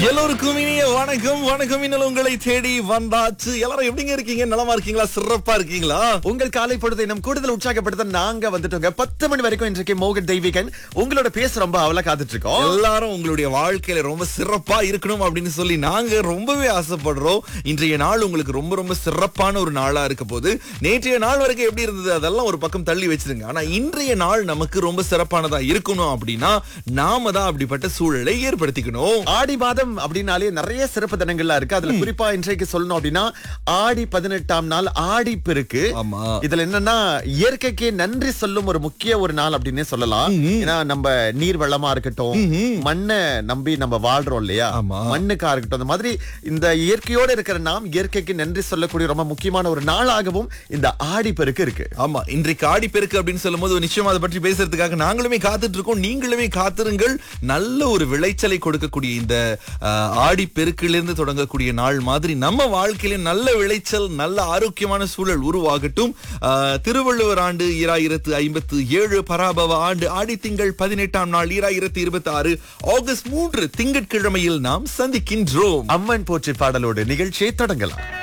எல்லோருக்கும் இனிய வணக்கம் வணக்கம் இன்னும் உங்களை தேடி வந்தாச்சு எல்லாரும் எப்படிங்க இருக்கீங்க நலமா இருக்கீங்களா சிறப்பா இருக்கீங்களா உங்கள் காலை பொழுதை நம் கூடுதல் உற்சாகப்படுத்த நாங்க வந்துட்டோங்க பத்து மணி வரைக்கும் இன்றைக்கு மோகன் தெய்வீகன் உங்களோட பேச ரொம்ப அவல காத்துட்டு இருக்கோம் எல்லாரும் உங்களுடைய வாழ்க்கையில ரொம்ப சிறப்பா இருக்கணும் அப்படின்னு சொல்லி நாங்க ரொம்பவே ஆசைப்படுறோம் இன்றைய நாள் உங்களுக்கு ரொம்ப ரொம்ப சிறப்பான ஒரு நாளா இருக்க போது நேற்றைய நாள் வரைக்கும் எப்படி இருந்தது அதெல்லாம் ஒரு பக்கம் தள்ளி வச்சிருங்க ஆனா இன்றைய நாள் நமக்கு ரொம்ப சிறப்பானதா இருக்கணும் அப்படின்னா நாம தான் அப்படிப்பட்ட சூழலை ஏற்படுத்திக்கணும் ஆடி மாதம் அப்படின்னாலே நிறைய சிறப்பு தினங்கள்லாம் இருக்கு அதுல குறிப்பா இன்றைக்கு சொல்லணும் அப்படின்னா ஆடி பதினெட்டாம் நாள் ஆடி பெருக்கு ஆமா இதுல என்னன்னா இயற்கைக்கு நன்றி சொல்லும் ஒரு முக்கிய ஒரு நாள் அப்படின்னே சொல்லலாம் ஏன்னா நம்ம நீர் வளமா இருக்கட்டும் மண்ணை நம்பி நம்ம வாழ்றோம் இல்லையா ஆமா. மண்ணுக்கா இருக்கட்டும் அந்த மாதிரி இந்த இயற்கையோட இருக்கிற நாம் இயற்கைக்கு நன்றி சொல்லக்கூடிய ரொம்ப முக்கியமான ஒரு நாளாகவும் இந்த ஆடி பெருக்கு இருக்கு ஆமா இன்றைக்கு ஆடி பெருக்கு அப்படின்னு சொல்லும்போது நிச்சயமா அதை பற்றி பேசுறதுக்காக நாங்களுமே காத்துட்டு இருக்கோம் நீங்களுமே காத்திருங்கள் நல்ல ஒரு விளைச்சலை கொடுக்கக்கூடிய இந்த ஆஹ், ஆடி பெருக்கிலிருந்து தொடங்கக்கூடிய நாள் மாதிரி நம்ம வாழ்க்கையில நல்ல விளைச்சல் நல்ல ஆரோக்கியமான சூழல் உருவாகட்டும் ஆஹ், திருவள்ளுவர் ஆண்டு ஈராயிரத்து ஐம்பத்து ஏழு பராபவ ஆண்டு ஆடி திங்கள் பதினெட்டாம் நாள் ஈராயிரத்து இருபத்தி ஆறு ஆகஸ்ட் மூன்று திங்கட்கிழமையில் நாம் சந்திக்கின்றோம் அம்மன் போற்றி பாடலோடு நிகழ்ச்சியை தொடங்கலாம்